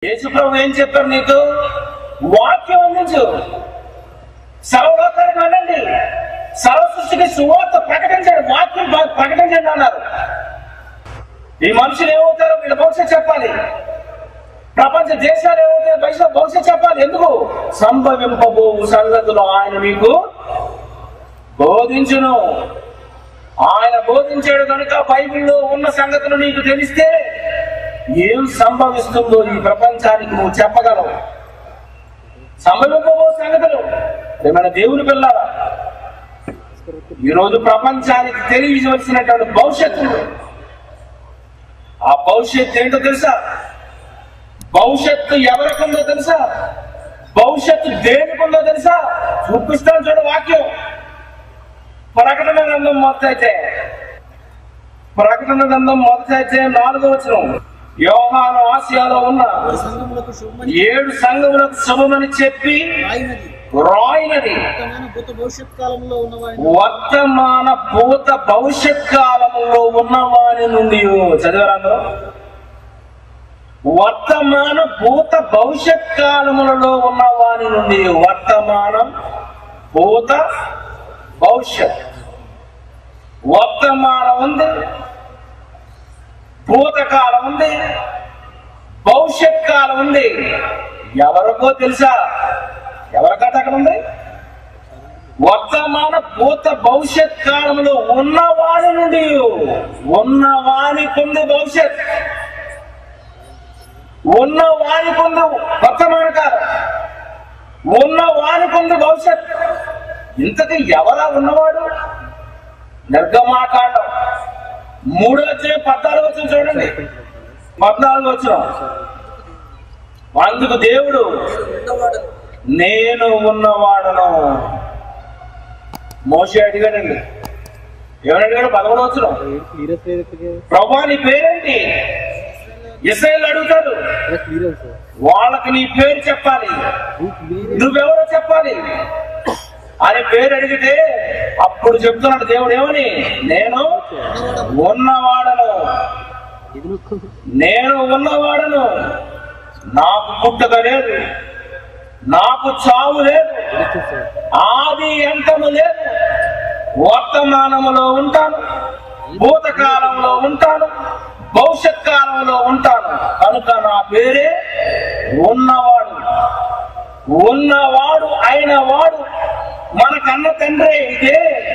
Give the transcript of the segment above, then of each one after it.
యేసుప్రభు ఏం చెప్పారు నీకు వాక్యం అందించు సర్వలోకానికి వెళ్ళండి సర్వ సృష్టికి సువార్త ప్రకటించండి వాక్యం ప్ర- ప్రకటించండి అన్నారు ఈ మనుషులు ఏమవుతారో వీళ్ళ భవిష్యత్ చెప్పాలి ప్రపంచ దేశాలు ఏమవుతాయో భవిష్యత్ భవిష్యత్ చెప్పాలి ఎందుకు సంభవింపబో సంగతులు ఆయన మీకు బోధించును ఆయన బోధించాడు కనుక బైబిల్లో ఉన్న సంగతులు నీకు తెలిస్తే ఏం సంభవిస్తుందో ఈ ప్రపంచానికి నువ్వు చెప్పగలవు సంభవింపబో సంగతులు ఏమైనా దేవుని పిల్లారా ఈరోజు ప్రపంచానికి తెలియవలసినటువంటి భవిష్యత్తు ఉంది. ఆ భవిష్యత్తు ఏంటో తెలుసా భవిష్యత్తు ఎవరికి ఉందో తెలుసా భవిష్యత్తు దేనికి ఉందో తెలుసా చూపిస్తాను చూడ వాక్యం ప్రకటన గ్రంథం మొదటి అయితే ప్రకటన గ్రంథం మొదటి అయితే నాలుగో వచ్చిన యోహాను ఆసియాలో ఉన్న వారి సంఘములకు శుభమని ఏడు సంఘములకు శుభమని చెప్పి రాయినది రాయినది వర్తమాన భూత భవిష్యత్ కాలంలో ఉన్నవారిని వర్తమాన భూత భవిష్యత్ కాలములో ఉన్నవాని నుండి చదివారు అందరూ వర్తమాన భూత భవిష్యత్ కాలములలో ఉన్న వాని నుండి వర్తమానం భూత భవిష్యత్ వర్తమానం ఉంది భూతకాలం ఉంది భవిష్యత్ కాలం ఉంది ఎవరికో తెలుసా ఎవరికట అక్కడ ఉంది వర్తమాన భూత భవిష్యత్ కాలంలో ఉన్నవాని నుండి ఉన్నవానికి ఉంది భవిష్యత్ ఉన్న వానికి ఉంది వర్తమాన కాలం ఉన్న వానికి ఉంది భవిష్యత్ ఇంతకీ ఎవరా ఉన్నవాడు నిర్గమాకాండం మూడో వచ్చే పద్నాలుగు వచ్చిన చూడండి పద్నాలుగు వచ్చిన అందుకు దేవుడు ఉన్నవాడు నేను ఉన్నవాడను మోసే అడిగాడండి ఏమని అడిగాడు పదమూడు వచ్చిన క్లియర్ క్లియర్ ప్రభా నీ పేరేంటి ఇస్రాయేల్ అడుగుతాడు క్లియర్ సార్ వాళ్ళకి నీ పేరు చెప్పాలి నువ్వెవరో చెప్పాలి అని పేరు అడిగితే అప్పుడు చెప్తున్నాడు దేవుడు ఏమని నేను ఉన్నవాడను ఇది నొక్కు నేను ఉన్నవాడను నాకు పుట్టుక లేదు నాకు చావు లేదు సార్ ఆది అంతము లేదు వర్తమానములో ఉంటాను భూతకాలంలో ఉంటాను భవిష్యత్ కాలంలో ఉంటాను కనుక నా పేరే ఉన్నవాడు ఉన్నవాడు అయిన వాడు మన కన్న తండ్రి అయితే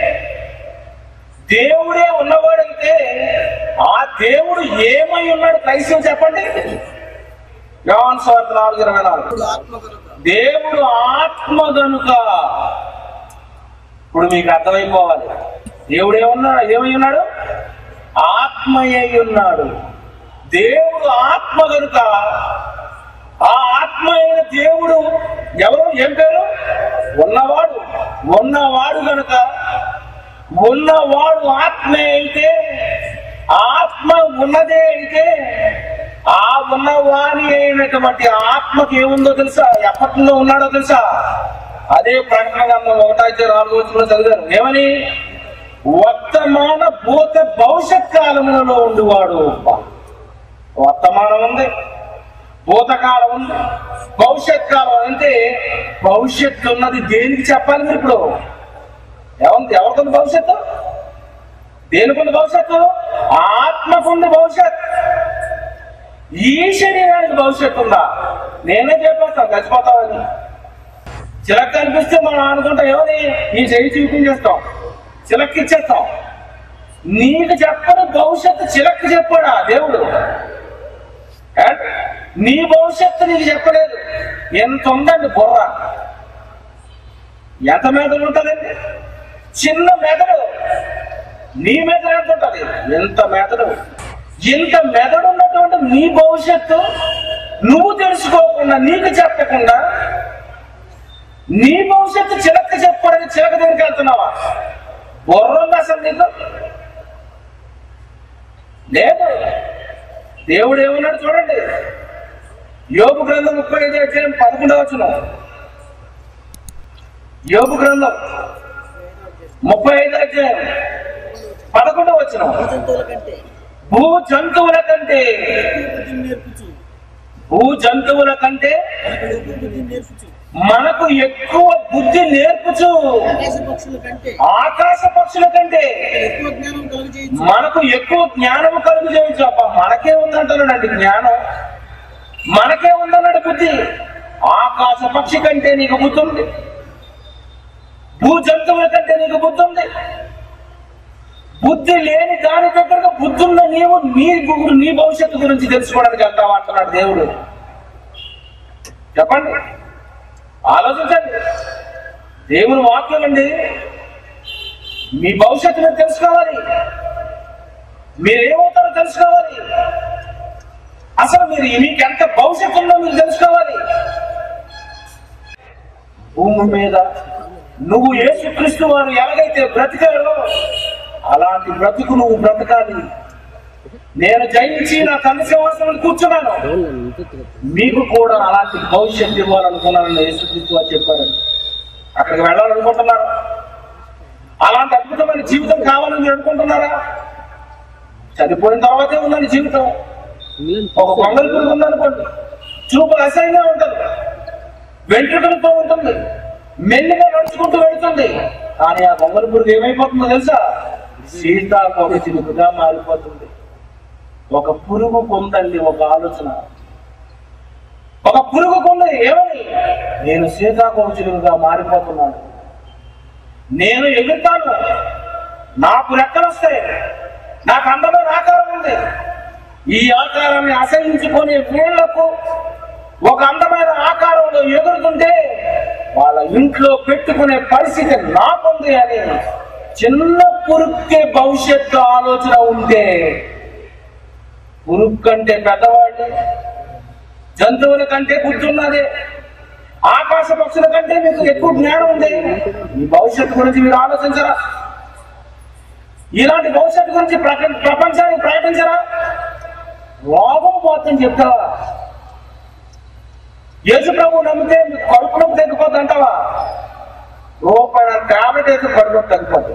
దేవుడే ఉన్నవాడైతే ఆ దేవుడు ఏమై ఉన్నాడు క్రైస్తవం చెప్పండి యోహాను స్వార్థ నాలుగు ఇరవై నాలుగు ఇప్పుడు ఆత్మ కనుక దేవుడు ఆత్మ గనుక ఇప్పుడు మీకు అర్థమైపోవాలి దేవుడు ఏమన్నాడు ఏమై ఉన్నాడు ఆత్మయ్య ఉన్నాడు దేవుడు ఆత్మ గనుక ఆ ఆత్మ అయిన దేవుడు ఎవరు ఏం పేరు ఉన్నవాడు ఉన్నవాడు గనుక ఉన్నవాడు ఆత్మే అయితే ఆత్మ ఉన్నదే అయితే ఆ ఉన్నవాణి అయినటువంటి ఆత్మకి ఏముందో తెలుసా ఎప్పటిలో ఉన్నాడో తెలుసా అదే ప్రకటన గ్రంథం ఒకటైతే నాలుగు వచ్చిన చదివారు ఏమని వర్తమాన భూత భవిష్యత్ కాలములలో ఉండువాడు వర్తమానం ఉంది భూతకాలం ఉంది భవిష్యత్ కాలం అంటే భవిష్యత్తు ఉన్నది దేనికి చెప్పాలి మీరు ఇప్పుడు ఏముంది ఎవరికుంది భవిష్యత్తు దేనికుంది భవిష్యత్తు ఆత్మకుంది భవిష్యత్ ఈ శరీరానికి భవిష్యత్తు ఉందా నేనే చెప్పేస్తాను చచ్చిపోతామని చిలక కనిపిస్తే మనం అనుకుంటాం ఏమని ఈ చెయ్యి చూపించేస్తాం చిలక్కి ఇచ్చేస్తాం నీకు చెప్పని భవిష్యత్తు చిలక్కి చెప్పాడా దేవుడు ఏ? నీ భవిష్యత్తు నీకు చెప్పలేదు ఎంత ఉందండి బుర్ర ఎంత మెదడు ఉంటుందండి చిన్న మెదడు నీ మెదడు ఎంత ఉంటుంది ఎంత మెదడు ఇంత మెదడు ఉన్నటువంటి నీ భవిష్యత్తు నువ్వు తెలుసుకోకుండా నీకు చెప్పకుండా నీ భవిష్యత్తు చిలక చెప్పడానికి చిలక దగ్గరికి వెళ్తున్నావా బుర్ర ఉంది అసలు నీకు లేదు దేవుడు ఏమన్నాడు చూడండి యోగు గ్రంథం ముప్పై ఐదు అధ్యాయం పదకొండవ వచ్చిన యోగు గ్రంథం ముప్పై ఐదు అధ్యాయం పదకొండవ వచ్చిన జంతువుల కంటే భూ జంతువుల కంటే ఎక్కువ బుద్ధిని నేర్పుచు భూ జంతువుల కంటే మనకు ఎక్కువ బుద్ధి నేర్పుచు మనకు ఎక్కువ బుద్ధి నేర్పుచు ఆకాశ పక్షుల కంటే ఆకాశ పక్షుల కంటే ఎక్కువ జ్ఞానం కలుగజేయచ్చు మనకు ఎక్కువ జ్ఞానం కలుగు చేయొచ్చు అప్ప మనకే ఉందంటున్నాడండి జ్ఞానం మనకే ఉందన్నాడు బుద్ధి ఆకాశ పక్షి కంటే నీకు బుద్ధి ఉంది భూ జంతువుల కంటే నీకు బుద్ధి ఉంది బుద్ధి లేని దాని దగ్గర బుద్ధి ఉన్న నీవు నీ గు- నీ భవిష్యత్తు గురించి తెలుసుకోవడానికి వెళ్తావు అంటున్నాడు దేవుడు చెప్పండి ఆలోచించండి దేవుని వాక్యం అండి మీ భవిష్యత్తు మీరు తెలుసుకోవాలి మీరేమవుతారో తెలుసుకోవాలి అసలు మీరు మీకు ఎంత భవిష్యత్తు ఉందో మీరు తెలుసుకోవాలి భూమి మీద నువ్వు యేసుక్రీస్తు వారు ఎలాగైతే బ్రతికారో అలాంటి బ్రతుకు నువ్వు బ్రతకాలి నేను జయించి నా తండ్రి సింహాసనం కూర్చున్నాను డోల్ ఇంత తిరగదు. మీకు కూడా అలాంటి భవిష్యత్తు ఇవ్వాలనుకున్నానని యేసుక్రీస్తు వారు చెప్పారు అక్కడికి వెళ్ళాలనుకుంటున్నారా అలాంటి అద్భుతమైన జీవితం కావాలని మీరు అనుకుంటున్నారా చనిపోయిన తర్వాతే ఉందని జీవితం ఇంగ్లాండ్ ఒక కొంగల్ పురుగు ఉందనుకోండి చూపు అసహ్యంగా ఉంటుంది వెంట్రుకలతో ఉంటుంది మెల్లిగా నడుచుకుంటూ వెళుతుంది కానీ ఆ కొంగల్ పురుగు ఏమైపోతుందో తెలుసా సీతాకోక చిలుకుగా మారిపోతుంది ఒక పురుగు కొందండి ఒక ఆలోచన ఒక పురుగు కొంద ఏమని నేను సీతాకోక చిలుకగా మారిపోతున్నాను నేను ఎగురుతాను నాకు రెక్కలు వస్తాయి నాకు అందమైన ఆకారం ఉంది ఈ ఆకారాన్ని అసహించుకునే వీళ్లకు ఒక అందమైన ఆకారంలో ఎగురుతుంటే వాళ్ళ ఇంట్లో పెట్టుకునే పరిస్థితి నాకుంది అని చిన్న పురుక్కే భవిష్యత్తు ఆలోచన ఉంటే పురుగు కంటే పెద్దవాళ్ళు జంతువుల కంటే బుద్ధి ఉన్నది ఆకాశ పక్షుల కంటే మీకు ఎక్కువ జ్ఞానం ఉంది మీ భవిష్యత్తు గురించి మీరు ఆలోచించరా ఇలాంటి భవిష్యత్తు గురించి ప్రక- ప్రపంచానికి ప్రకటించరా రోగం పోతుంది చెప్తావా యేసు ప్రభు నమ్మితే మీకు కడుపు నొప్పి తగ్గిపోద్ది అంటావా రూపాయల టాబ్లెట్ అయితే కడుపు నొప్పి తగ్గిపోతుంది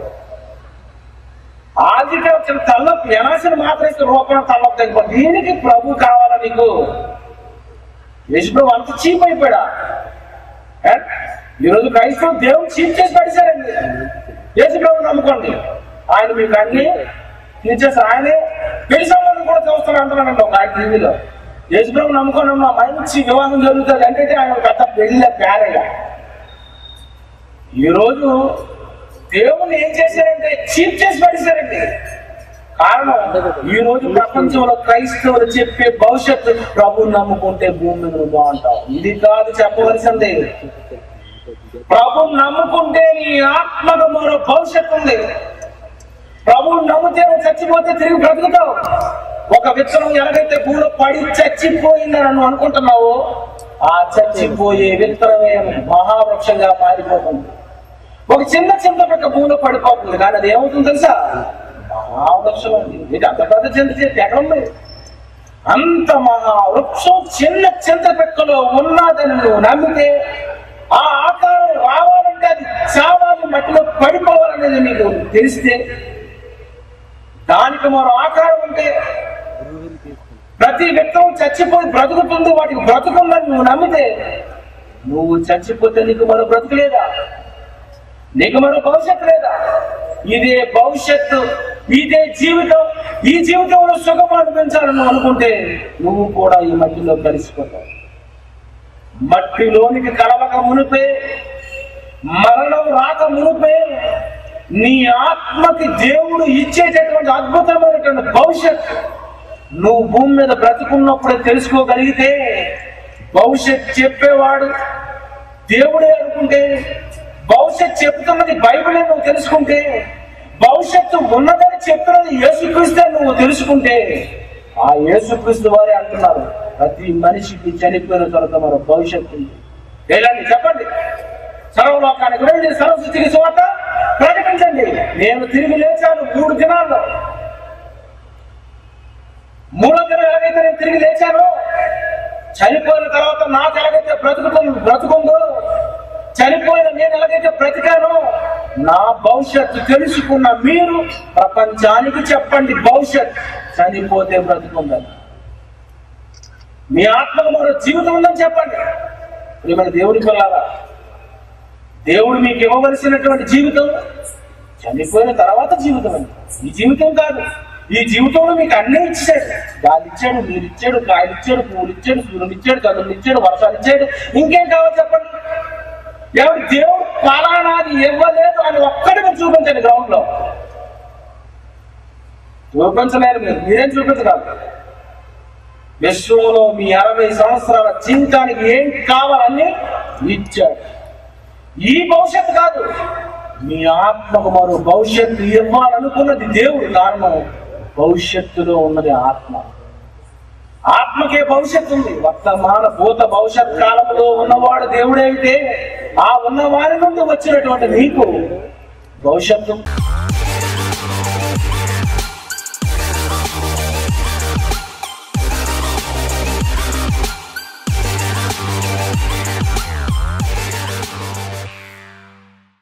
ఆదిగా వచ్చిన తలనొప్పి ఎనాసిన మాత్రం ఇస్తే రూపాయల తలనొప్పి తగ్గిపోతుంది దీనికి ప్రభు కావాలా నీకు యేసు ప్రభు అంత చీప్ అయిపోయాడా ఏ? ఈరోజు క్రైస్తవం దేవుడు చీప్ చేసి పడిశారండి యేసు ప్రభు నమ్ముకోండి ఆయన మీకు అన్ని తీర్చేస్తారు ఆయనే పెళ్లి సంబంధం కూడా చూస్తాను అంటున్నానండి ఒక ఆయన టీవీలో యేసు ప్రభు నమ్ముకోండి మా మంచి వివాహం జరుగుతుంది అంటే ఆయన ఒక పెద్ద పెళ్లి పేరయ్య ఈరోజు దేవుణ్ణి ఏం చేశారంటే చీప్ చేసి పడిశారండి కారణం ఈ రోజు ప్రపంచంలో క్రైస్తవులు చెప్పే భవిష్యత్తు ప్రభుని నమ్ముకుంటే భూమి మీద నువ్వు బాగుంటావు ఇది కాదు చెప్పవలసింది ప్రభుని నమ్ముకుంటే నీ ఆత్మకు మరో భవిష్యత్తు ఉంది ప్రభువు నమ్మితే నువ్వు చచ్చిపోతే తిరిగి బ్రతుకుతావు ఒక విత్తనం ఎలాగైతే భూమిలో పడి చచ్చిపోయిందని నువ్వు అనుకుంటున్నావు ఆ చచ్చిపోయే విత్తనమే మహావృక్షంగా మారిపోతుంది ఒక చిన్న చింత పెక్క భూమిలో పడిపోతుంది కానీ అది ఏమవుతుంది తెలుసా మహావృక్షం అండి ఇది అంత పెద్ద చింత చెట్టు ఎక్కడ ఉంది అంత మహావృక్షం చిన్న చింత పెక్కలో ఉన్నదని నువ్వు నమ్మితే ఆ ఆకారం రావాలంటే అది చావాలి మట్టిలో పడిపోవాలనేది నీకు తెలిస్తే దానికి మరో ఆకారం ఉంటే ప్రతి విత్తనం చచ్చిపోయి బ్రతుకుతుంది వాటికి బ్రతుకుందని నువ్వు నమ్మితే నువ్వు చచ్చిపోతే నీకు మరో బ్రతుకు లేదా నీకు మరో భవిష్యత్తు లేదా ఇదే భవిష్యత్తు ఇదే జీవితం ఈ జీవితంలో సుఖం అనిపించాలని నువ్వు అనుకుంటే నువ్వు కూడా ఈ మట్టిలో కలిసిపోతావు మట్టిలోనికి కలవక మునిపే మరణం రాక మునిపే నీ ఆత్మకి దేవుడు ఇచ్చేటటువంటి అద్భుతమైనటువంటి భవిష్యత్ నువ్వు భూమి మీద బ్రతుకున్నప్పుడే తెలుసుకోగలిగితే భవిష్యత్ చెప్పేవాడు దేవుడే అనుకుంటే భవిష్యత్ చెప్తున్నది బైబిలే నువ్వు తెలుసుకుంటే భవిష్యత్తు ఉన్నదని చెప్తున్నది యేసుక్రీస్తే నువ్వు తెలుసుకుంటే ఆ యేసుక్రీస్తు వారే అంటున్నారు ప్రతి మనిషికి చనిపోయిన తర్వాత మరో భవిష్యత్తు ఉంది వెళ్ళండి చెప్పండి సర్వలోకానికి వెళ్ళి సర్వసృష్టికి సువార్త ప్రకటించండి నేను తిరిగి లేచాను మూడు దినాల్లో మూడో దినం ఎలాగైతే నేను తిరిగి లేచాను చనిపోయిన తర్వాత నాకు ఎలాగైతే బ్రతుకుతుంది బ్రతుకుందో చనిపోయిన నేను ఎలాగైతే బ్రతికానో నా భవిష్యత్తు తెలుసుకున్న మీరు ప్రపంచానికి చెప్పండి భవిష్యత్ చనిపోతే బ్రతుకుందని మీ ఆత్మకు మరో జీవితం ఉందని చెప్పండి ప్రియమైన దేవుడి పిల్లారా దేవుడు మీకు ఇవ్వవలసినటువంటి జీవితం చనిపోయిన తర్వాత జీవితం అండి ఈ జీవితం కాదు ఈ జీవితంలో మీకు అన్నీ ఇచ్చాడు గాలి ఇచ్చాడు నీరు ఇచ్చాడు కాయలు ఇచ్చాడు పూలు ఇచ్చాడు సూర్యుడు ఇచ్చాడు చదువులు ఇచ్చాడు వర్షాలు ఇచ్చాడు ఇంకేం కావాలి చెప్పండి ఎవరు దేవుడు పలానాది ఇవ్వలేదు అని ఒక్కటి మీరు చూపించండి గ్రౌండ్ లో చూపించలేరు మీరు మీరేం చూపించగలరు విశ్వంలో మీ అరవై సంవత్సరాల జీవితానికి ఏం కావాలని ఇచ్చాడు ఈ భవిష్యత్తు కాదు మీ ఆత్మకు మరో భవిష్యత్తు ఇవ్వాలనుకున్నది దేవుడు కారణం భవిష్యత్తులో ఉన్నది ఆత్మ ఆత్మకే భవిష్యత్తు ఉంది వర్తమాన భూత భవిష్యత్ కాలంలో ఉన్నవాడు దేవుడైతే ఆ ఉన్నవారి నుండి వచ్చినటువంటి నీకు భవిష్యత్తు